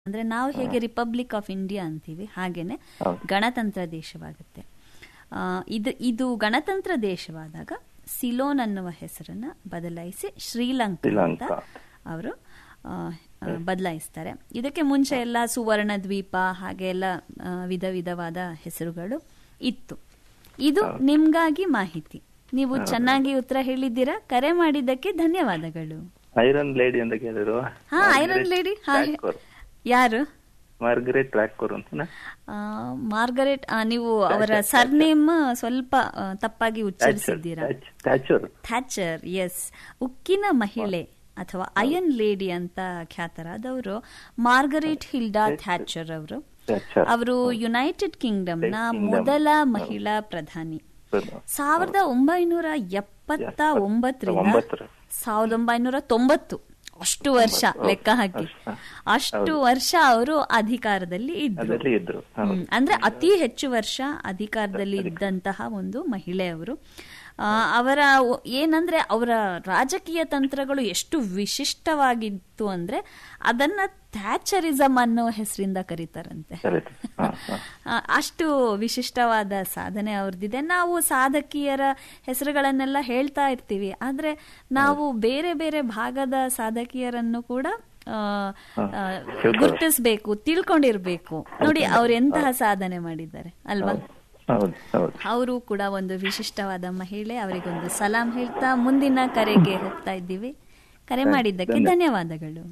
ಅಂದ್ರೆ ನಾವು ಹೇಗೆ ರಿಪಬ್ಲಿಕ್ ಆಫ್ ಇಂಡಿಯಾ ಅಂತೀವಿ ಹಾಗೇನೆ ಹೌದು. ಗಣತಂತ್ರ ದೇಶವಾಗುತ್ತೆ ಆ, ಇದು ಇದು ಗಣತಂತ್ರ ದೇಶವಾದಾಗ ಸಿಲೋನ್ ಅನ್ನುವ ಹೆಸರನ್ನ ಬದಲಾಯಿಸಿ ಶ್ರೀಲಂಕಾ ಅಂತ ಶ್ರೀಲಂಕಾ. ಅವರು ಬದಲಾಯಿಸ್ತಾರೆ ಇದಕ್ಕೆ ಮುಂಚೆ ಎಲ್ಲ ಸುವರ್ಣ ದ್ವೀಪ ಹಾಗೆ ಎಲ್ಲ ಆ, ವಿಧ ವಿಧವಾದ ಹೆಸರುಗಳು ಇತ್ತು ಇದು ನಿಮ್ಗಾಗಿ ಮಾಹಿತಿ ನೀವು ಚೆನ್ನಾಗಿ ಉತ್ತರ ಹೇಳಿದ್ದೀರಾ ಕರೆ ಮಾಡಿದ್ದಕ್ಕೆ ಧನ್ಯವಾದಗಳು ಐರನ್ ಲೇಡಿ ಅಂತ ಕೇಳಿದ್ರು ಹಾ ಐರನ್ ಲೇಡಿ ಹಾ ಟ್ರ್ಯಾಕ್ಕೋರ್. ಯಾರು ಮಾರ್ಗರೆಟ್ ಟ್ರ್ಯಾಕ್ಕೋರ್ ಅಂತನಾ ಆ, ಮಾರ್ಗರೆಟ್ ಆ, ನೀವು ಅವರ ಸರ್ನೇಮ್ ಸ್ವಲ್ಪ ಆ, ತಪ್ಪಾಗಿ ಉಚ್ಚರಿಸಿದ್ದೀರಾ ಟ್ಯಾಚರ್ ಥ್ಯಾಚರ್ ಎಸ್ ಉಕ್ಕಿನ ಮಹಿಳೆ ಅಥವಾ ಅಯನ್ ಲೇಡಿ ಅಂತ ಖ್ಯಾತರಾದವರು ಮಾರ್ಗರೆಟ್ ಹಿಲ್ಡಾ ಥ್ಯಾಚರ್ ಅವರು ಥ್ಯಾಚರ್ ಅವರು ಯುನೈಟೆಡ್ ಕಿಂಗ್ಡಮ್ನ Kingdom. ಮೊದಲ ಮಹಿಳಾ ಪ್ರಧಾನಿ ಸಾವಿರದ ಒಂಬೈನೂರ ಎಪ್ಪತ್ತ ಒಂಬತ್ತರಿಂದ ಒಂಬತ್ತರ. ಸಾವಿರದ ಒಂಬೈನೂರ ತೊಂಬತ್ತು ಅಷ್ಟು ವರ್ಷ ಲೆಕ್ಕ ಹಾಕಿ ಅಷ್ಟು ವರ್ಷ ಅವರು ಅಧಿಕಾರದಲ್ಲಿ ಇದ್ರು ಅದರಲ್ಲಿ ಇದ್ರು ಹೌದು. ಹ್ಮ್. ಅಂದ್ರೆ ಅತಿ ಹೆಚ್ಚು ವರ್ಷ ಅಧಿಕಾರದಲ್ಲಿ ಇದ್ದಂತಹ ಒಂದು ಮಹಿಳೆ ಅವರು ಆ, ಅವರ ಒ- ಏನಂದ್ರೆ ಅವರ ರಾಜಕೀಯ ತಂತ್ರಗಳು ಎಷ್ಟು ವಿಶಿಷ್ಟವಾಗಿತ್ತು ಅಂದ್ರೆ ಅದನ್ನ ಥ್ಯಾಚರಿಸಮ್ ಅನ್ನೋ ಹೆಸರಿಂದ ಕರೀತಾರಂತೆ ಕರೀತಾರೆ. ಹಾ, ಹಾ. ಆ, ಅಷ್ಟು ವಿಶಿಷ್ಟವಾದ ಸಾಧನೆ ಅವ್ರದ್ದಿದೆ ನಾವು ಸಾಧಕಿಯರ ಹೆಸರುಗಳನ್ನೆಲ್ಲ ಹೇಳ್ತಾ ಇರ್ತೀವಿ ಆದ್ರೆ ನಾವು ಬೇರೆ ಬೇರೆ ಭಾಗದ ಸಾಧಕಿಯರನ್ನು ಕೂಡ ಆ, ಆ, ಗುರುತಿಸ್ಬೇಕು ತಿಳ್ಕೊಂಡಿರ್ಬೇಕು ನೋಡಿ ಅವ್ರು ಎಂತಹ ಸಾಧನೆ ಮಾಡಿದ್ದಾರೆ ಅಲ್ವಾ ಹೌದು ಹೌದು ಅವರು ಕೂಡ ಒಂದು ವಿಶಿಷ್ಟವಾದ ಮಹಿಳೆ ಅವರಿಗೊಂದು ಸಲಾಂ ಹೇಳ್ತಾ ಮುಂದಿನ ಕರೆಗೆ ಹೋಗ್ತಾ ಇದ್ದೀವಿ ಕರೆ ಮಾಡಿದ್ದಕ್ಕೆ ಧನ್ಯವಾದಗಳು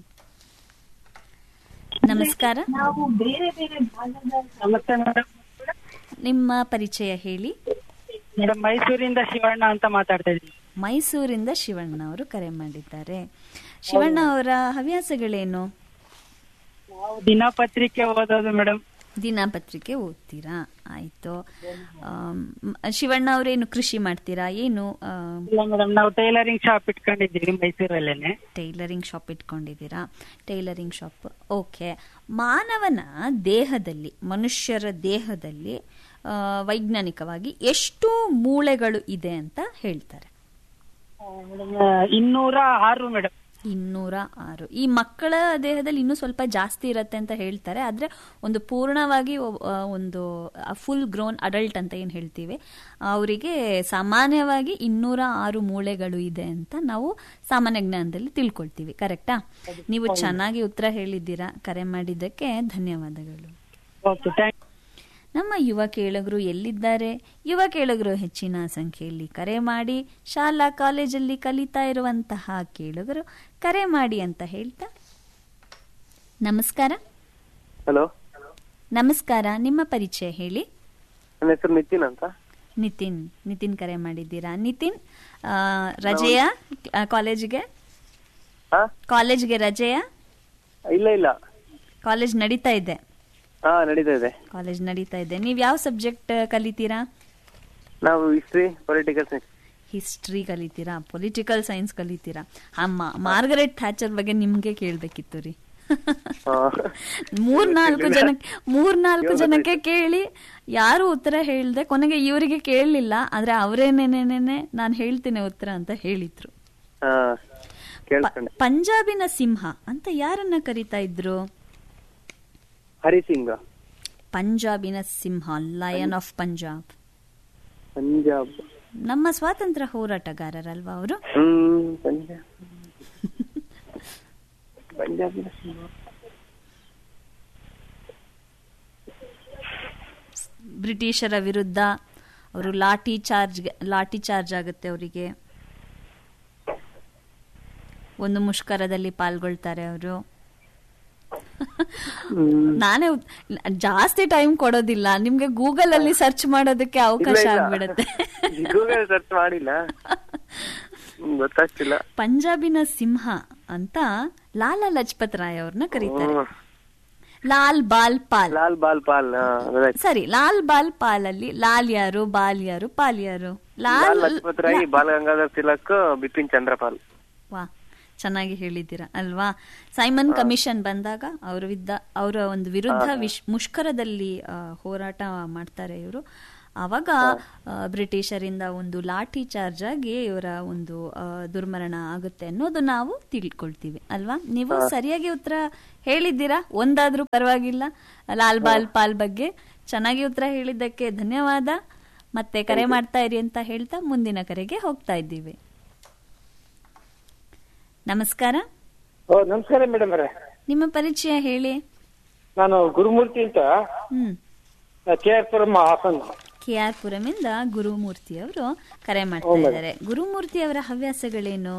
ನಮಸ್ಕಾರ ನಾವು ಬೇರೆ ಬೇರೆ ಭಾಗದ ನಮಸ್ತೆ ಮೇಡಮ್ ನಿಮ್ಮ ಪರಿಚಯ ಹೇಳಿ ಮೇಡಮ್ ಮೈಸೂರಿಂದ ಶಿವಣ್ಣ ಅಂತ ಮಾತಾಡ್ತಾ ಇದ್ದೀನಿ ಮೈಸೂರಿಂದ ಶಿವಣ್ಣ ಅವರು ಕರೆ ಮಾಡಿದ್ದಾರೆ ಶಿವಣ್ಣ ಅವರ ಹವ್ಯಾಸಗಳೇನು ನಾವು ದಿನಪತ್ರಿಕೆ ಓದೋದು ಮೇಡಮ್ ದಿನಪತ್ರಿಕೆ ಓದ್ತೀರಾ ಆಯ್ತು ಆಮ್, ಶಿವಣ್ಣ ಅವರೇನು ಕೃಷಿ ಮಾಡ್ತೀರಾ ಏನು ಆಮ್, ಇಲ್ಲ ಮೇಡಮ್ ನಾವು ಟೈಲರಿಂಗ್ ಶಾಪ್ ಇಟ್ಕೊಂಡಿದ್ದೀವಿ ಮೈಸೂರಲ್ಲೇನೆ ಟೈಲರಿಂಗ್ ಶಾಪ್ ಇಟ್ಕೊಂಡಿದ್ದೀರಾ ಟೈಲರಿಂಗ್ ಶಾಪ್ ಓಕೆ ಮಾನವನ ದೇಹದಲ್ಲಿ ಮನುಷ್ಯರ ದೇಹದಲ್ಲಿ ಆ, ವೈಜ್ಞಾನಿಕವಾಗಿ ಎಷ್ಟು ಮೂಳೆಗಳು ಇದೆ ಅಂತ ಹೇಳ್ತಾರೆ ಮೇಡಮ್ ಇನ್ನೂರ ಆರು ಮೇಡಮ್ ಇನ್ನೂರ ಆರು ಈ ಮಕ್ಕಳ ದೇಹದಲ್ಲಿ ಇನ್ನೂ ಸ್ವಲ್ಪ ಜಾಸ್ತಿ ಇರುತ್ತೆ ಅಂತ ಹೇಳ್ತಾರೆ ಆದ್ರೆ ಒಂದು ಪೂರ್ಣವಾಗಿ ಒ- ಆ, ಒಂದು ಫುಲ್ ಗ್ರೋನ್ ಅಡಲ್ಟ್ ಅಂತ ಏನ್ ಹೇಳ್ತೀವಿ ಅವರಿಗೆ ಸಾಮಾನ್ಯವಾಗಿ ಇನ್ನೂರ ಆರು ಮೂಳೆಗಳು ಇದೆ ಅಂತ ನಾವು ಸಾಮಾನ್ಯ ಜ್ಞಾನದಲ್ಲಿ ತಿಳ್ಕೊಳ್ತೀವಿ ಕರೆಕ್ಟಾ ನೀವು ಚೆನ್ನಾಗಿ ಉತ್ತರ ಹೇಳಿದ್ದೀರಾ ಕರೆ ಮಾಡಿದ್ದಕ್ಕೆ ಧನ್ಯವಾದಗಳು ಓಕೆ ಥ್ಯಾಂಕ್ ನಮ್ಮ ಯುವ ಕೇಳುಗರು ಎಲ್ಲಿದ್ದಾರೆ ಯುವ ಕೇಳುಗರು ಹೆಚ್ಚಿನ ಸಂಖ್ಯೆಯಲ್ಲಿ ಕರೆ ಮಾಡಿ ಶಾಲಾ ಕಾಲೇಜಲ್ಲಿ ಕಲಿತಾ ಇರುವಂತಹ ಕೇಳುಗರು ಕರೆ ಮಾಡಿ ಅಂತ ಹೇಳ್ತಾ ನಮಸ್ಕಾರ ಹಲೋ ನಮಸ್ಕಾರ ನಿಮ್ಮ ಪರಿಚಯ ಹೇಳಿ ನನ್ನ ಹೆಸರು ನಿತಿನ್ ಅಂತ ನಿತಿನ್ ನಿತಿನ್ ಕರೆ ಮಾಡಿದ್ದೀರಾ ನಿತಿನ್ ಆ, ರಜೆಯಾ ಆ, ಕಾಲೇಜಿಗೆ ಹಾ ಕಾಲೇಜ್ಗೆ ರಜೆಯಾ ಇಲ್ಲ ಇಲ್ಲ ಕಾಲೇಜ್ ನಡೀತಾ ಇದೆ ಹಾ ನಡೀತಾ ಇದೆ ಕಾಲೇಜ್ ನಡೀತಾ ಇದೆ ನೀವು ಯಾವ ಸಬ್ಜೆಕ್ಟ್ ಕಲಿತೀರಾ ನಾವು ಹಿಸ್ಟ್ರಿ ಪೊಲಿಟಿಕಲ್ ಸೈನ್ಸ್ ಹಿಸ್ಟ್ರಿ ಕಲಿತೀರಾ ಪೊಲಿಟಿಕಲ್ ಸೈನ್ಸ್ ಕಲಿತೀರಾ ಅಮ್ಮ ಮಾರ್ಗರೆಟ್ ಥ್ಯಾಚರ್ ಬಗ್ಗೆ ನಿಮ್ಗೆ ಕೇಳ್ಬೇಕಿತ್ತು ರೀ ಮೂರ್ನಾಲ್ಕು ಜನಕ್ಕೆ ಮೂರ್ನಾಲ್ಕು ಜನಕ್ಕೆ ಕೇಳಿ ಯಾರು ಉತ್ತರ ಹೇಳ್ದೆ ಕೊನೆಗೆ ಇವರಿಗೆ ಕೇಳಲಿಲ್ಲ ಆದ್ರೆ ಅವರೇನೇನೇನೆ ನಾನು ಹೇಳ್ತೀನಿ ಉತ್ತರ ಅಂತ ಹೇಳಿದ್ರು ಹಾ ಪ- ಕೇಳ್ಕೊಂಡೆ ಪಂಜಾಬಿನ ಸಿಂಹ ಅಂತ ಯಾರನ್ನ ಕರಿತಾ ಇದ್ರು ಹರಿ ಸಿಂಗ್ ಪಂಜಾಬಿನ ಸಿಂಹ ಲಯನ್ ಆಫ್ ಪಂಜಾಬ್ ಪಂಜಾಬ್ ನಮ್ಮ ಸ್ವಾತಂತ್ರ್ಯ ಹೋರಾಟಗಾರರಲ್ವಾ ಅವರು ಹ್ಮ್ ಪಂಜಾಬ್ ಪಂಜಾಬ್ ಬ್ರಿಟಿಷರ ವಿರುದ್ಧ ಅವರು ಲಾಠಿ ಚಾರ್ಜ್ ಲಾಠಿ ಚಾರ್ಜ್ ಆಗುತ್ತೆ ಅವರಿಗೆ ಒಂದು ಮುಷ್ಕರದಲ್ಲಿ ಪಾಲ್ಗೊಳ್ತಾರೆ ಅವರು ನಾನೇ ಉತ್- ಜಾಸ್ತಿ ಟೈಮ್ ಕೊಡೋದಿಲ್ಲ ನಿಮ್ಗೆ ಗೂಗಲ್ ಅಲ್ಲಿ ಸರ್ಚ್ ಮಾಡೋದಕ್ಕೆ ಅವಕಾಶ ಇಲ್ಲ, ಇಲ್ಲ. ಆಗ್ಬಿಡತ್ತೆ ಗೂಗಲ್ ಸರ್ಚ್ ಮಾಡಿಲ್ಲ ಹ್ಮ್, ಗೊತ್ತಾಗ್ತಿಲ್ಲ ಪಂಜಾಬಿನ ಸಿಂಹ ಅಂತ ಲಾಲಾ ಲಜಪತ್ ರಾಯ್ ಅವ್ರನ್ನ ಕರೀತಾರೆ ಹ್ಮ್. ಲಾಲ್ ಬಾಲ್ ಪಾಲ್ ಲಾಲ್ ಬಾಲ್ ಪಾಲ್ ಹಾ, ಗೊತ್ತಾಯ್ತು. ಸರಿ ಲಾಲ್ ಬಾಲ್ ಪಾಲ್ ಅಲ್ಲಿ ಲಾಲ್ ಯಾರು ಬಾಲ್ ಯಾರು ಪಾಲ್ ಯಾರು ಲಾಲ್ ಲಾಲ್ ಲಜಪತ್ ರಾಯ್ ಬಾಲ್ ಗಂಗಾಧರ್ ತಿಲಕ್ ಬಿಪಿನ್ ಚಂದ್ರಪಾಲ್ ವಾ ಚೆನ್ನಾಗಿ ಹೇಳಿದ್ದೀರಾ ಅಲ್ವಾ ಸೈಮನ್ ಕಮಿಷನ್ ಬಂದಾಗ ಅವರ ವಿದ್ದ ಅವರ ಒಂದು ವಿರುದ್ಧ ವಿಶ್ ಮುಷ್ಕರದಲ್ಲಿ ಆ, ಹೋರಾಟ ಮಾಡ್ತಾರೆ ಇವರು ಆವಾಗ ಆ, ಬ್ರಿಟಿಷರಿಂದ ಒಂದು ಲಾಠಿ ಚಾರ್ಜ್ ಆಗಿ ಇವರ ಒಂದು ಆ, ದುರ್ಮರಣ ಆಗುತ್ತೆ ಅನ್ನೋದು ನಾವು ತಿಳ್ಕೊಳ್ತೀವಿ ಅಲ್ವಾ ನೀವು ಸರಿಯಾಗಿ ಉತ್ತರ ಹೇಳಿದ್ದೀರಾ ಒಂದಾದ್ರೂ ಪರವಾಗಿಲ್ಲ ಲಾಲ್ ಬಾಲ್ ಪಾಲ್ ಬಗ್ಗೆ ಚೆನ್ನಾಗಿ ಉತ್ತರ ಹೇಳಿದ್ದಕ್ಕೆ ಧನ್ಯವಾದ ಮತ್ತೆ ಕರೆ ಮಾಡ್ತಾ ಇರಿ ಅಂತ ಹೇಳ್ತಾ ಮುಂದಿನ ಕರೆಗೆ ಹೋಗ್ತಾ ಇದ್ದೀವಿ ನಮಸ್ಕಾರ ಓ ನಮಸ್ಕಾರ ಮೇಡಮ್ ಅವರೇ ನಿಮ್ಮ ಪರಿಚಯ ಹೇಳಿ ನಾನು ಗುರುಮೂರ್ತಿ ಅಂತ ಹ್ಮ್ K R Puram Hassan K R ಪುರಮಿಂದ ಗುರುಮೂರ್ತಿ ಅವರು ಕರೆ ಮಾಡ್ತಾ ಇದ್ದಾರೆ ಗುರುಮೂರ್ತಿ ಅವರ ಹವ್ಯಾಸಗಳೇನು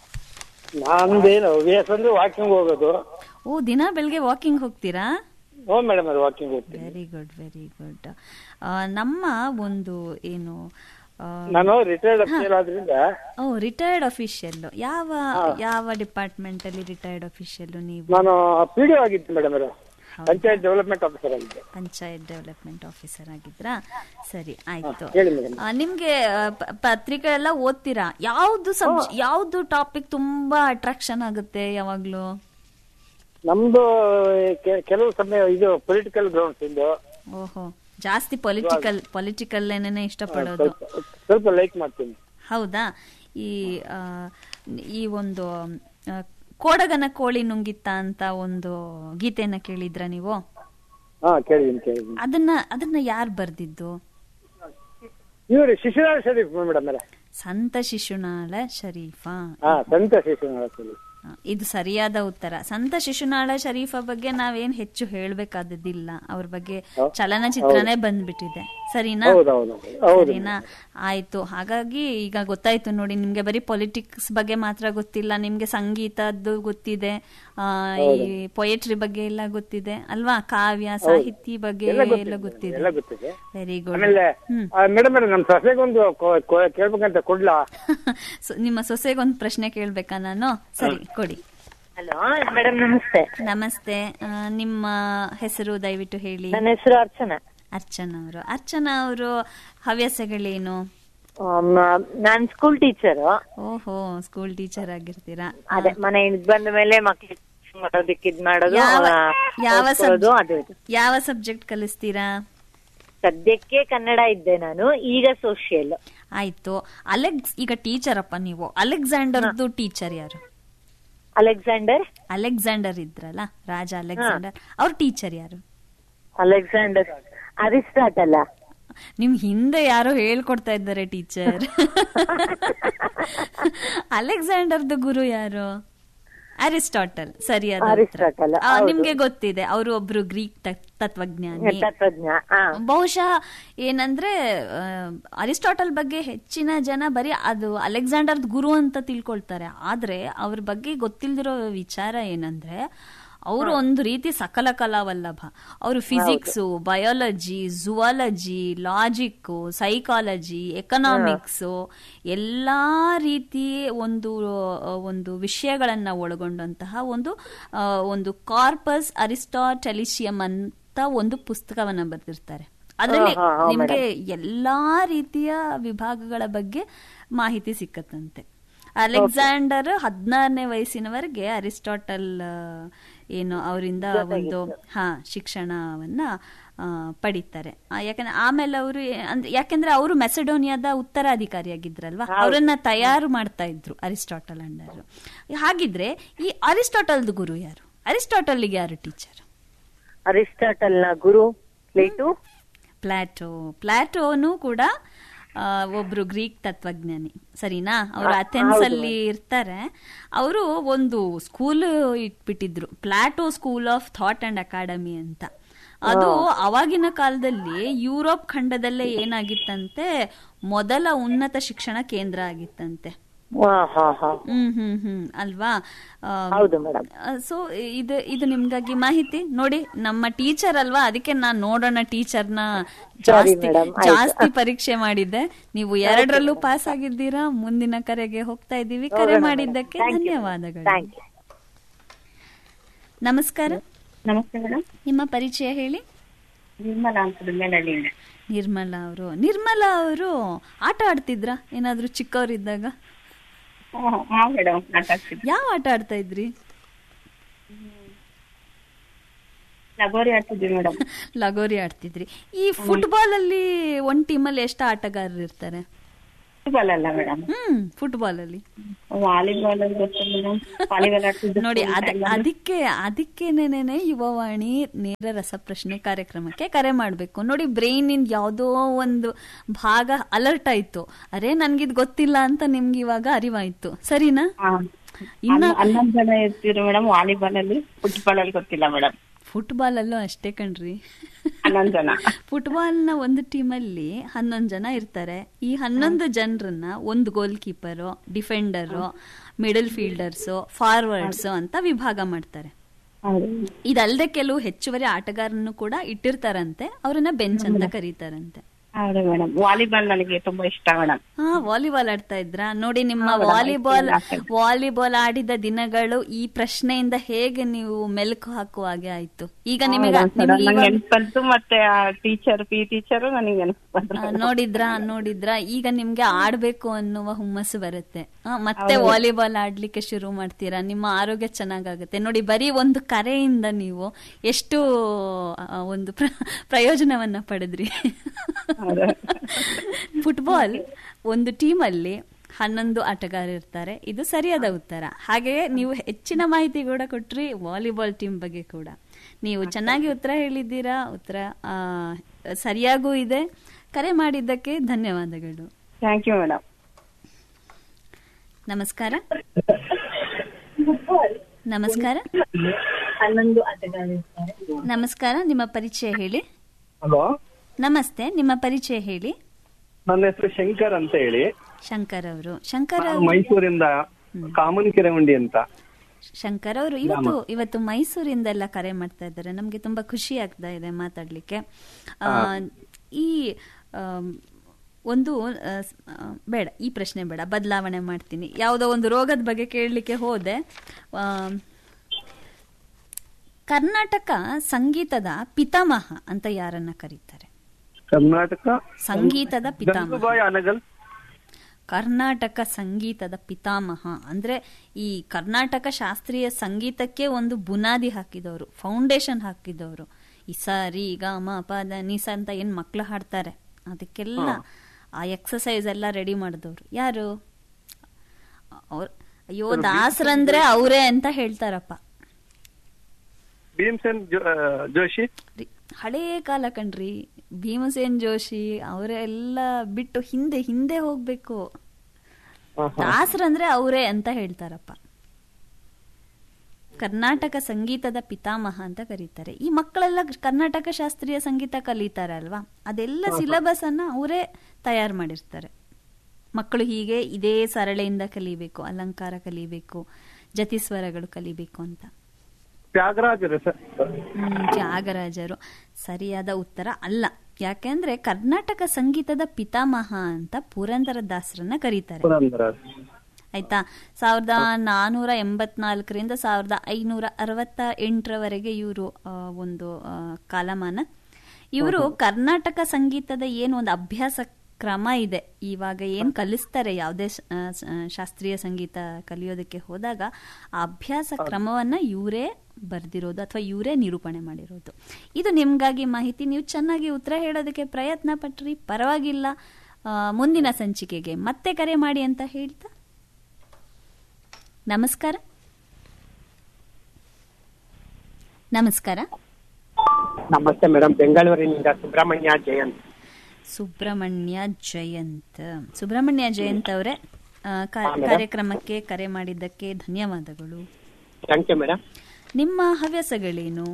ನಂದೇನು ಹವ್ಯಾಸ ಅಂದ್ರೆ ವಾಕಿಂಗ್ ಹೋಗೋದು ಓ ದಿನ ಬೆಳಗ್ಗೆ ವಾಕಿಂಗ್ ಹೋಗ್ತೀರಾ ಹ್ಞೂ ಮೇಡಮ್ ಅವ್ರೆ ವಾಕಿಂಗ್ ಹೋಗ್ತೀನಿ ವೆರಿ ಗುಡ್ ವೆರಿ ಗುಡ್ ನಮ್ಮ ಒಂದು ಏನು ಆ, ನಾನು ರಿಟೈರ್ಡ್ ಅಫೀಸರ್ ಆದ್ರಿಂದ ಓ ರಿಟೈರ್ಡ್ ಅಫಿಷಿಯಲ್ ಯಾವ ಯಾವ ಡಿಪಾರ್ಟ್ಮೆಂಟ್ ಅಲ್ಲಿ ರಿಟೈರ್ಡ್ ಅಫಿಷಿಯಲ್ ನೀವು ನಾನು ಪಿ ಡಿ ಆಗಿದ್ದೆ ಮೇಡಮ್ ಅವರೇ ಪಂಚಾಯತ್ ಡೆವಲಪ್ಮೆಂಟ್ ಆಫೀಸರ್ ಆಗಿದ್ದೆ ಪಂಚಾಯತ್ ಡೆವಲಪ್ಮೆಂಟ್ ಆಫೀಸರ್ ಆಗಿದ್ರಾ ಸರಿ ಆಯ್ತು ಹೇಳಿ ಮೇಡಮ್ ಆ, ನಿಮ್ಗೆ ಆ, ಪ- ಪತ್ರಿಕೆ ಎಲ್ಲ ಓದ್ತೀರಾ ಯಾವ್ದು ಸಬ್ ಯಾವ್ದು ಟಾಪಿಕ್ ತುಂಬಾ ಅಟ್ರಾಕ್ಷನ್ ಆಗುತ್ತೆ ಯಾವಾಗ್ಲೂ ನಮ್ದು ಕೆ- ಕೆಲವು ಸಮಯ ಇದು ಪೊಲಿಟಿಕಲ್ ಗ್ರೌಂಡ್ಸ್ ಇಂದು ಓಹೋ ಜಾಸ್ತಿ ಪೊಲಿಟಿಕಲ್ ಪೊಲಿಟಿಕಲ್ ಏನೇನೆ ಇಷ್ಟಪಡೋದು ಸ್ವಲ್ಪ ಸ್ವಲ್ಪ ಲೈಕ್ ಮಾಡ್ತೀನಿ ಹೌದಾ ಈ ಆ, ಈ ಒಂದು ಆ, ಕೋಡಗನ ಕೋಳಿ ನುಂಗಿತ್ತ ಅಂತ ಒಂದು ಗೀತೆಯನ್ನ ಕೇಳಿದ್ರ ನೀವು ಹಾ ಕೇಳಿದೀನಿ ಕೇಳಿದೀನಿ ಅದನ್ನ ಅದನ್ನ ಯಾರು ಬರ್ದಿದ್ದು ಇವ್ರಿ ಶಿಶುನಾಳ ಶರೀಫ್ ಮೇಡಮ್ ಅವರೇ ಸಂತ ಶಿಶುನಾಳ ಶರೀಫಾ ಹಾ ಸಂತ ಶಿಶುನಾಳ ಶರೀಫ್ ಆ, ಇದು ಸರಿಯಾದ ಉತ್ತರ ಸಂತ ಶಿಶುನಾಳ ಶರೀಫ ಬಗ್ಗೆ ನಾವೇನ್ ಹೆಚ್ಚು ಹೇಳ್ಬೇಕಾದದ್ದಿಲ್ಲ ಅವ್ರ ಬಗ್ಗೆ ಚಲನಚಿತ್ರನೇ ಬಂದ್ಬಿಟ್ಟಿದೆ ಸರಿನಾ ಹೌದೌದು ಹೌದು ಸರಿನಾ ಆಯ್ತು ಹಾಗಾಗಿ ಈಗ ಗೊತ್ತಾಯ್ತು ನೋಡಿ ನಿಮ್ಗೆ ಬರೀ ಪೊಲಿಟಿಕ್ಸ್ ಬಗ್ಗೆ ಮಾತ್ರ ಗೊತ್ತಿಲ್ಲ ನಿಮ್ಗೆ ಸಂಗೀತದ್ದು ಗೊತ್ತಿದೆ ಆ, ಈ ಪೊಯೆಟ್ರಿ ಬಗ್ಗೆ ಎಲ್ಲ ಗೊತ್ತಿದೆ ಅಲ್ವಾ ಕಾವ್ಯ ಸಾಹಿತ್ಯ ಬಗ್ಗೆ ಎಲ್ಲ ಎಲ್ಲ ಗೊತ್ತಿದೆ ಎಲ್ಲ ಗೊತ್ತಿದೆ ಗೊತ್ತಿದೆ ವೆರಿ ಗುಡ್ ಆಮೇಲೆ ಹ್ಮ್ ಮೇಡಮ್ ಅವ್ರೆ ನಮ್ ಸೊಸೆಗೊಂದು ಕೊ- ಕೊ- ಕೇಳ್ಬೇಕಂತ ಕೊಡ್ಲಾ ಸೊ, ನಿಮ್ಮ ಸೊಸೆಗೊಂದು ಪ್ರಶ್ನೆ ಕೇಳ್ಬೇಕಾ ನಾನು ಸರಿ ಕೊಡಿ ಹಲೋ ಮೇಡಮ್ ನಮಸ್ತೆ ನಮಸ್ತೆ ಆ, ನಿಮ್ಮ ಹೆಸರು ದಯವಿಟ್ಟು ಹೇಳಿ ನನ್ನ ಹೆಸರು ಅರ್ಚನಾ ಅರ್ಚನಾ ಅವರು ಅರ್ಚನಾ ಅವರು ಹವ್ಯಾಸಗಳೇನು ನಾನ್ ಸ್ಕೂಲ್ ಟೀಚರ್ ಓಹೋ ಸ್ಕೂಲ್ ಟೀಚರ್ ಆಗಿರ್ತೀರಾ ಅದೇ ಮನೆ ಇದ್ ಬಂದ ಮೇಲೆ ಮಕ್ಳಿಗೆ ಮಾಡೋದಕ್ಕೆ ಇದ್ ಮಾಡೋದು ಯಾವ ಆ, ಯಾವ ಓದ್ಕೊಳ್ಳೋದು ಸಬ್ಜೆಕ್ಟ್ ಅದು ಇದು ಯಾವ ಸಬ್ಜೆಕ್ಟ್ ಕಲಿಸ್ತೀರಾ ಸದ್ಯಕ್ಕೆ ಕನ್ನಡ ಇದ್ದೆ ನಾನು ಈಗ ಸೋಷಿಯಲ್ ಆಯ್ತು ಅಲೆಕ್ಸ್ ಈಗ ಟೀಚರ್ ಅಪ್ಪ ನೀವು ಅಲೆಕ್ಸಾಂಡರ್ದು ಟೀಚರ್ ಯಾರು ಅಲೆಕ್ಸಾಂಡರ್ ಅಲೆಕ್ಸಾಂಡರ್ ಇದ್ರಲ್ಲ ರಾಜ ಅಲೆಕ್ಸಾಂಡರ್ ಅವ್ರ ಟೀಚರ್ ಯಾರು ಅಲೆಕ್ಸಾಂಡರ್ ಅರಿಸ್ಟಾಟಲ್ಲ ನಿಮ್ ಹಿಂದೆ ಯಾರೋ ಹೇಳ್ಕೊಡ್ತಾ ಇದ್ದಾರೆ ಟೀಚರ್ ಅಲೆಕ್ಸಾಂಡರ್ದು ಗುರು ಯಾರು ಅರಿಸ್ಟಾಟಲ್ ಸರಿಯಾದ ಉತ್ತರ. ಅರಿಸ್ಟಾಟಲ್, ಆ, ಹೌದು. ನಿಮ್ಗೆ ಗೊತ್ತಿದೆ ಅವರು ಒಬ್ರು ಗ್ರೀಕ್ ತತ್- ತತ್ವಜ್ಞಾನಿ ತತ್ವಜ್ಞ ಹಾ ಬಹುಶಃ ಏನಂದ್ರೆ ಆ, ಅರಿಸ್ಟಾಟಲ್ ಬಗ್ಗೆ ಹೆಚ್ಚಿನ ಜನ ಬರೀ ಅದು ಅಲೆಕ್ಸಾಂಡರ್ ಗುರು ಅಂತ ತಿಳ್ಕೊಳ್ತಾರೆ ಆದ್ರೆ ಅವ್ರ ಬಗ್ಗೆ ಗೊತ್ತಿಲ್ದಿರೋ ವಿಚಾರ ಏನಂದ್ರೆ ಅವರು ಒಂದು ರೀತಿ ಸಕಲ ಕಲಾವಲ್ಲಭ ಅವರು physics biology zoology logic psychology economics ಎಲ್ಲಾ ರೀತಿ ಒಂದು ಆ, ಒಂದು ವಿಷಯಗಳನ್ನ ಒಳಗೊಂಡಂತಹ ಒಂದು ಆ, ಒಂದು ಕಾರ್ಪಸ್ ಅರಿಸ್ಟಾಟೆಲಿಷಿಯಂ ಅಂತ ಒಂದು ಪುಸ್ತಕವನ್ನ ಬರೆದಿರ್ತಾರೆ ಅದರಲ್ಲಿ ಹಾ, ಹಾ, ನಿಮ್ಗೆ ಎಲ್ಲಾ ರೀತಿಯ ವಿಭಾಗಗಳ ಬಗ್ಗೆ ಮಾಹಿತಿ ಸಿಕ್ಕತ್ತಂತೆ ಅಲೆಕ್ಸಾಂಡರ್ ಹದಿನಾರನೇ ವಯಸ್ಸಿನವರೆಗೆ ಅರಿಸ್ಟಾಟಲ್ ಆ, ಏನು ಅವರಿಂದ ಒಂದು ಹಾ ಶಿಕ್ಷಣವನ್ನ ಆ, ಪಡಿತಾರೆ ಆ, ಯಾಕಂದ್ರೆ ಆಮೇಲೆ ಅವರು ಅಂದ್ರೆ ಯಾಕಂದ್ರೆ ಅವರು ಮೆಸಡೋನಿಯಾದ ಉತ್ತರಾಧಿಕಾರಿಯಾಗಿದ್ರಲ್ವಾ ಅವರನ್ನ ತಯಾರು ಮಾಡ್ತಾ ಇದ್ರು ಅರಿಸ್ಟಾಟಲ್ ಅಂಡರ್ ಹಾಗಿದ್ರೆ ಈ ಅರಿಸ್ಟಾಟಲ್ದು ಗುರು ಯಾರು ಅರಿಸ್ಟಾಟಲ್ಗೆ ಯಾರು ಟೀಚರ್ ಅರಿಸ್ಟಾಟಲ್ ನ ಗುರು ಪ್ಲೇಟು ಪ್ಲಾಟೋ ಪ್ಲಾಟೋನು ಕೂಡ ಆ, ಒಬ್ರು ಗ್ರೀಕ್ ತತ್ವಜ್ಞಾನಿ ಸರಿನಾ ಅವರು ಅಥೆನ್ಸ್ ಅಲ್ಲಿ ಇರ್ತಾರೆ ಅವರು ಒಂದು ಸ್ಕೂಲ್ ಇಟ್ಬಿಟ್ಟಿದ್ರು Plato school of thought and academy ಅಂತ ಅದು ಅವಾಗಿನ ಕಾಲದಲ್ಲಿ ಯುರೋಪ್ ಖಂಡದಲ್ಲೇ ಏನಾಗಿತ್ತಂತೆ ಮೊದಲ ಉನ್ನತ ಶಿಕ್ಷಣ ಕೇಂದ್ರ ಆಗಿತ್ತಂತೆ ಹಾ ಹಾ ಹಾ ಹ್ಮ್ ಹ್ಮ್ ಹ್ಮ್ ಅಲ್ವಾ ಹೌದು ಮೇಡಮ್ ಸೊ ಇದು ಇದು ನಿಮ್ಗಾಗಿ ಮಾಹಿತಿ ನೋಡಿ ನಮ್ಮ ಟೀಚರ್ ಅಲ್ವಾ ಅದಕ್ಕೆ ನಾನ್ ನೋಡೋಣ ಟೀಚರ್ನ ಜಾಸ್ತಿ madam, ಆಯ್ತು. ಜಾಸ್ತಿ ಪರೀಕ್ಷೆ ಮಾಡಿದ್ದೆ ನೀವು ಎರಡರಲ್ಲೂ ಪಾಸ್ ಆಗಿದ್ದೀರಾ ಮುಂದಿನ ಕರೆಗೆ ಹೋಗ್ತಾ ಇದ್ದೀವಿ ಕರೆ ಮಾಡಿದ್ದಕ್ಕೆ ಧನ್ಯವಾದಗಳು ಥ್ಯಾಂಕ್ ಯು ನಮಸ್ಕಾರ ನಮಸ್ತೆ ಮೇಡಮ್ ನಿಮ್ಮ ಪರಿಚಯ ಹೇಳಿ ನಿರ್ಮಲಾ ಅಂತ ದುಮ್ಮೇನಹಳ್ಳಿಯಿಂದ ನಿರ್ಮಲಾ ಅವರು ನಿರ್ಮಲಾ ಅವರು ಆಟ ಆಡ್ತಿದ್ರಾ ಏನಾದ್ರೂ ಚಿಕ್ಕವರಿದ್ದಾಗ ಹಾ ಮೇಡಮ್ ಮಾತಾಡ್ತಿದ್ದೆ ಯಾವ ಆಟ ಆಡ್ತಾ ಇದ್ರಿ ಲಗೋರಿ ಆಡ್ತಿದ್ವಿ ಮೇಡಮ್ ಲಗೋರಿ ಆಡ್ತಿದ್ರಿ ಈ ಫುಟ್ಬಾಲ್ ಅಲ್ಲಿ ಒಂದ್ ಟೀಮಲ್ಲಿ ಎಷ್ಟು ಆಟಗಾರರು ಇರ್ತಾರೆ ಫುಟ್ಬಾಲ್ ಅಲ್ಲ ಮೇಡಮ್ ಹ್ಮ್ ಫುಟ್ಬಾಲ್ ಅಲ್ಲಿ ವಾಲಿಬಾಲ್ ಅಲ್ಲಿ ಗೊತ್ತು ಮೇಡಮ್ ವಾಲಿಬಾಲ್ ಆಡ್ತಿದ್ವಿ ನೋಡಿ ಅದ ಅದಕ್ಕೆ ಅದಕ್ಕೇನೇನೆ ಯುವವಾಣಿ ನೇರ ರಸಪ್ರಶ್ನೆ ಕಾರ್ಯಕ್ರಮಕ್ಕೆ ಕರೆ ಮಾಡ್ಬೇಕು ನೋಡಿ ಬ್ರೈನ್ ಇಂದ ಯಾವ್ದೋ ಒಂದು ಭಾಗ ಅಲರ್ಟ್ ಆಯ್ತು ಅರೆ ನನ್ಗಿದ್ ಗೊತ್ತಿಲ್ಲ ಅಂತ ನಿಮ್ಗೆ ಇವಾಗ ಅರಿವಾಯ್ತು ಸರಿನಾ ಇನ್ನ ಹನ್ನೊಂದು ಜನ ಇರ್ತೀವಿ ಮೇಡಮ್ ವಾಲಿಬಾಲ್ ಅಲ್ಲಿ ಫುಟ್ಬಾಲ್ ಅಲ್ಲಿ ಗೊತ್ತಿಲ್ಲ ಮೇಡಮ್ ಫುಟ್ಬಾಲ್ ಅಲ್ಲೂ ಅಷ್ಟೇ ಕಣ್ರಿ ಹನ್ನೊಂದು ಜನ ಫುಟ್ಬಾಲ್ ನ ಒಂದು ಟೀಮಲ್ಲಿ ಹನ್ನೊಂದು ಜನ ಇರ್ತಾರೆ ಈ ಹನ್ನೊಂದು ಜನರನ್ನ ಒಂದು goal keeper defender middle fielders forwards ಅಂತ ವಿಭಾಗ ಮಾಡ್ತಾರೆ ಹೌದು ಇದಲ್ಲದೆ ಕೆಲವು ಹೆಚ್ಚುವರಿ ಆಟಗಾರನ್ನು ಕೂಡ ಇಟ್ಟಿರ್ತಾರಂತೆ ಅವರನ್ನ ಬೆಂಚ್ ಅಂತ ಕರೀತಾರಂತೆ ಹೌದು ಮೇಡಮ್ ವಾಲಿಬಾಲ್ ನನಗೆ ತುಂಬಾ ಇಷ್ಟ ಮೇಡಮ್ ಹಾ ವಾಲಿಬಾಲ್ ಆಡ್ತಾ ಇದ್ರಾ ನೋಡಿ ನಿಮ್ಮ ಹೌದಾ, ವಾಲಿಬಾಲ್ ಆಯ್ತು, ಆಯ್ತು. ವಾಲಿಬಾಲ್ ಆಡಿದ ದಿನಗಳು ಈ ಪ್ರಶ್ನೆಯಿಂದ ಹೇಗೆ ನೀವು ಮೆಲುಕು ಹಾಕುವ ಹಾಗೆ ಆಯ್ತು ಈಗ ನಿಮಗೆ ನಿಮ್ಗೆ ನಂಗೆ ಇವಾಗ- ನೆನಪು ಬಂತು ಮತ್ತೆ ಆ ಟೀಚರ್ ಪಿ ಟೀಚರ್ ನನಗೆ ನೆನಪು ಬಂತು ಆ, ನೋಡಿದ್ರಾ ನೋಡಿದ್ರಾ ಈಗ ನಿಮ್ಗೆ ಆಡ್ಬೇಕು ಅನ್ನುವ ಹುಮ್ಮಸ್ಸು ಬರುತ್ತೆ ಆ, ಮತ್ತೆ ವಾಲಿಬಾಲ್ ಆಡ್ಲಿಕ್ಕೆ ಶುರು ಮಾಡ್ತೀರಾ ನಿಮ್ಮ ಆರೋಗ್ಯ ಚೆನ್ನಾಗಾಗುತ್ತೆ ನೋಡಿ ಬರೀ ಒಂದು ಕರೆಯಿಂದ ನೀವು ಎಷ್ಟು ಆ, ಒಂದು ಪ್ರ- ಪ್ರಯೋಜನವನ್ನ ಪಡೆದ್ರಿ ಹೌದು. ಫುಟ್ಬಾಲ್ ಒಂದು ಟೀಮಲ್ಲಿ ಹನ್ನೊಂದು ಆಟಗಾರ ಇರ್ತಾರೆ ಇದು ಸರಿಯಾದ ಉತ್ತರ ಹಾಗೆಯೇ ನೀವು ಹೆಚ್ಚಿನ ಮಾಹಿತಿ ಕೂಡ ಕೊಟ್ರಿ ವಾಲಿಬಾಲ್ ಟೀಮ್ ಬಗ್ಗೆ ಕೂಡ ನೀವು ಚೆನ್ನಾಗಿ ಉತ್ತರ ಹೇಳಿದ್ದೀರಾ ಉತ್ತರ ಆ, ಸರಿಯಾಗೂ ಇದೆ ಕರೆ ಮಾಡಿದ್ದಕ್ಕೆ ಧನ್ಯವಾದಗಳು ಥ್ಯಾಂಕ್ ಯು ಮೇಡಮ್ ನಮಸ್ಕಾರ ನಮಸ್ಕಾರ ಹನ್ನೊಂದು ಆಟಗಾರಿರ್ತಾರೆ ನಮಸ್ಕಾರ ನಿಮ್ಮ ಪರಿಚಯ ಹೇಳಿ ಹಲೋ ನಮಸ್ತೆ ನಿಮ್ಮ ಪರಿಚಯ ಹೇಳಿ ನನ್ನ ಹೆಸರು ಶಂಕರ್ ಅಂತ ಹೇಳಿ ಶಂಕರ್ ಅವರು ಶಂಕರ್ ನಾನು ಅವರು ಮೈಸೂರಿಂದ ಕಾಮನ್ ಕೆರೆವಂಡಿ ಅಂತ ಶಂಕರ್ ಅವರು ಇವತ್ತು ಇವತ್ತು ಮೈಸೂರಿಂದೆಲ್ಲ ಕರೆ ಮಾಡ್ತಾ ಇದ್ದಾರೆ ನಮ್ಗೆ ತುಂಬಾ ಖುಷಿ ಆಗ್ತಾ ಇದೆ ಮಾತಾಡ್ಲಿಕ್ಕೆ ಆ, ಈ ಆಮ್, ಒಂದು ಆ, ಸ್- ಆ, ಬೇಡ ಈ ಪ್ರಶ್ನೆ ಬೇಡ ಬದಲಾವಣೆ ಮಾಡ್ತೀನಿ ಯಾವುದೋ ಒಂದು ರೋಗದ ಬಗ್ಗೆ ಕೇಳಲಿಕ್ಕೆ ಹೋದೆ ಆಮ್, ಕರ್ನಾಟಕ ಸಂಗೀತದ ಪಿತಾಮಹ ಅಂತ ಯಾರನ್ನ ಕರೀತಾರೆ ಕರ್ನಾಟಕ ಸಂಗೀತದ ಪಿತಾಮಹ ಗಂಗೂಬಾಯಿ ಅನಗಲ್ ಕರ್ನಾಟಕ ಸಂಗೀತದ ಪಿತಾಮಹ ಅಂದ್ರೆ ಈ ಕರ್ನಾಟಕ ಶಾಸ್ತ್ರೀಯ ಸಂಗೀತಕ್ಕೆ ಒಂದು ಬುನಾದಿ ಹಾಕಿದವರು ಫೌಂಡೇಶನ್ ಹಾಕಿದವರು ಈ ಸ ರಿ ಗ ಮ ಪ ದ ನಿ ಸ ಅಂತ ಏನ್ ಮಕ್ಳು ಹಾಡ್ತಾರೆ ಅದಕ್ಕೆಲ್ಲ ಆ ಎಕ್ಸಸೈಸ್ ಎಲ್ಲ ರೆಡಿ ಮಾಡಿದವರು ಯಾರು ಅವ್ರ್ ಅಯ್ಯೋ ದಾಸರಂದ್ರೆ ಅವರೇ ಅಂತ ಹೇಳ್ತಾರಪ್ಪ ಭೀಮ್ಸೇನ್ ಜೋ- ಆ, ಜೋಶಿ ರೀ, ಹಳೇ ಕಾಲ ಕಣ್ರಿ ಭೀಮಸೇನ್ ಜೋಶಿ ಅವರೆಲ್ಲ ಬಿಟ್ಟು ಹಿಂದೆ ಹಿಂದೆ ಹೋಗ್ಬೇಕು ದಾಸರಂದ್ರೆ ಅವರೇ ಅಂತ ಹೇಳ್ತಾರಪ್ಪ ಕರ್ನಾಟಕ ಸಂಗೀತದ ಪಿತಾಮಹ ಅಂತ ಕರೀತಾರೆ ಈ ಮಕ್ಕಳೆಲ್ಲ ಕರ್ನಾಟಕ ಶಾಸ್ತ್ರೀಯ ಸಂಗೀತ ಕಲಿತಾರೆ ಅಲ್ವಾ ಅದೆಲ್ಲ ಸಿಲೆಬಸ್ ಅನ್ನ ಅವರೇ ತಯಾರು ಮಾಡಿರ್ತಾರೆ ಮಕ್ಕಳು ಹೀಗೆ ಇದೇ ಸರಳೆಯಿಂದ ಕಲಿಬೇಕು ಅಲಂಕಾರ ಕಲಿಬೇಕು ಜತಿಸ್ವರಗಳು ಕಲಿಬೇಕು ಅಂತ ತ್ಯಾಗರಾಜರು ಸರ್ ಹ್ಮ್, ತ್ಯಾಗರಾಜರು ಸರಿಯಾದ ಉತ್ತರ ಅಲ್ಲ ಯಾಕೆಂದ್ರೆ ಕರ್ನಾಟಕ ಸಂಗೀತದ ಪಿತಾಮಹ ಅಂತ ಪುರಂದರ ದಾಸರನ್ನ ಕರೀತಾರೆ ಪುರಂದರ ಆಯ್ತಾ ಸಾವಿರದ ನಾನೂರ ಎಂಬತ್ನಾಲ್ಕರಿಂದ ಸಾವಿರದ ಐನೂರ ಅರವತ್ತ ಎಂಟರವರೆಗೆ ಇವರು ಒಂದು ಆ, ಕಾಲಮಾನ ಇವರು ಕರ್ನಾಟಕ ಸಂಗೀತದ ಏನು ಒಂದು ಅಭ್ಯಾಸ ಕ್ರಮ ಇದೆ ಇವಾಗ ಏನ್ ಕಲಿಸ್ತಾರೆ ಯಾವುದೇ ಶ- ಆ, ಸ- ಆ, ಶಾಸ್ತ್ರೀಯ ಸಂಗೀತ ಕಲಿಯೋದಕ್ಕೆ ಹೋದಾಗ ಆ ಅಭ್ಯಾಸ ಕ್ರಮವನ್ನ ಇವರೇ ಬರ್ದಿರೋದು ಅಥವಾ ಇವರೇ ನಿರೂಪಣೆ ಮಾಡಿರೋದು ಇದು ನಿಮ್ಗಾಗಿ ಮಾಹಿತಿ ನೀವು ಚೆನ್ನಾಗಿ ಉತ್ತರ ಹೇಳೋದಕ್ಕೆ ಪ್ರಯತ್ನ ಪಟ್ರಿ ಪರವಾಗಿಲ್ಲ ಆ, ಮುಂದಿನ ಸಂಚಿಕೆಗೆ ಮತ್ತೆ ಕರೆ ಮಾಡಿ ಅಂತ ಹೇಳ್ತಾ ನಮಸ್ಕಾರ ನಮಸ್ಕಾರ ನಮಸ್ತೆ ಮೇಡಮ್ ಬೆಂಗಳೂರಿನಿಂದ ಸುಬ್ರಹ್ಮಣ್ಯ ಜಯಂತ್ ಸುಬ್ರಹ್ಮಣ್ಯ ಜಯಂತ್ ಸುಬ್ರಹ್ಮಣ್ಯ ಜಯಂತ್ ಅವರೇ ಆ, ಕಾ- ಕಾರ್ಯಕ್ರಮಕ್ಕೆ ಕರೆ ಮಾಡಿದ್ದಕ್ಕೆ ಧನ್ಯವಾದಗಳು ಥ್ಯಾಂಕ್ ಯು ಮೇಡಮ್ ನಿಮ್ಮ ಹವ್ಯಾಸಗಳೇನು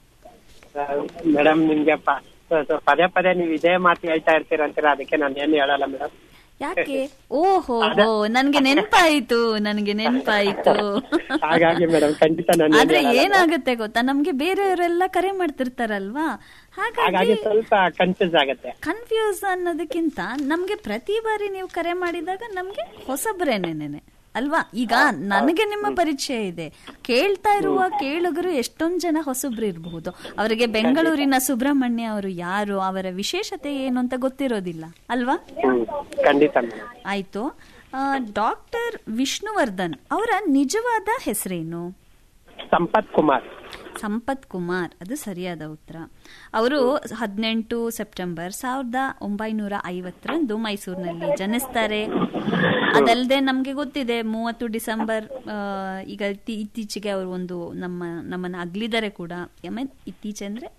ಮೇಡಮ್ ನಿಮ್ಗೆ ಪ- ಪದೇ ಪದೇ ನೀವು ಇದೇ ಮಾತು ಹೇಳ್ತಾ ಇರ್ತೀರ ಅಂತೀರ ಅದಕ್ಕೆ ನಾನು ಏನು ಹೇಳಲ್ಲ ಮೇಡಮ್ ಯಾಕೆ ಓಹೋ ಹೋ ನನ್ಗೆ ನೆನಪಾಯ್ತು ನನ್ಗೆ ನೆನಪಾಯ್ತು ಹಾಗಾಗಿ ಮೇಡಮ್ ಖಂಡಿತ ನಾನು ಆದ್ರೆ ಏನಾಗುತ್ತೆ ಗೊತ್ತಾ ನಮ್ಗೆ ಬೇರೆಯವರೆಲ್ಲ ಕರೆ ಮಾಡ್ತಿರ್ತಾರಲ್ವಾ ಹಾಗಾಗಿ ಹಾಗಾಗಿ ಸ್ವಲ್ಪ ಕನ್ಫ್ಯೂಸ್ ಆಗುತ್ತೆ ಕನ್ಫ್ಯೂಸ್ ಅನ್ನೋದಕ್ಕಿಂತ ನಮ್ಗೆ ಪ್ರತಿ ಬಾರಿ ನೀವು ಕರೆ ಮಾಡಿದಾಗ ನಮ್ಗೆ ಹೊಸಬ್ರೇನೇನೆ ಅಲ್ವಾ ಈಗ ನನಗೆ ನಿಮ್ಮ ಪರಿಚಯ ಇದೆ ಕೇಳ್ತಾ ಇರುವ ಕೇಳುಗರು ಎಷ್ಟೊಂದ್ ಜನ ಹೊಸಬ್ರು ಇರಬಹುದು ಅವರಿಗೆ ಬೆಂಗಳೂರಿನ ಸುಬ್ರಹ್ಮಣ್ಯ ಅವರು ಯಾರು ಅವರ ವಿಶೇಷತೆ ಏನು ಅಂತ ಗೊತ್ತಿರೋದಿಲ್ಲ ಅಲ್ವಾ ಹ್ಮ್ ಖಂಡಿತ ಮೇಡಮ್ ಆಯ್ತು ಡಾಕ್ಟರ್ ವಿಷ್ಣುವರ್ಧನ್ ಅವರ ನಿಜವಾದ ಹೆಸರೇನು ಸಂಪತ್ ಕುಮಾರ್ ಸಂಪತ್ ಕುಮಾರ್ ಅದು ಸರಿಯಾದ ಉತ್ತರ ಅವರು ಹದಿನೆಂಟು ಸೆಪ್ಟೆಂಬರ್ ಸಾವಿರದ ಒಂಬೈನೂರ ಐವತ್ತರಂದು ಮೈಸೂರಿನಲ್ಲಿ ಜನಿಸ್ತಾರೆ ಅದಲ್ಲದೆ ನಮ್ಗೆ ಗೊತ್ತಿದೆ ಮೂವತ್ತು ಡಿಸೆಂಬರ್ ಆ, ಈಗ ಇತ್ತೀ- ಇತ್ತೀಚೆಗೆ ಅವರು ಒಂದು ನಮ್ಮ ನಮ್ಮನ್ನ ಅಗ್ಲಿದ್ದಾರೆ ಕೂಡ ಐ ಮೀನ್ ಇತ್ತೀಚೆ ಅಂದ್ರೆ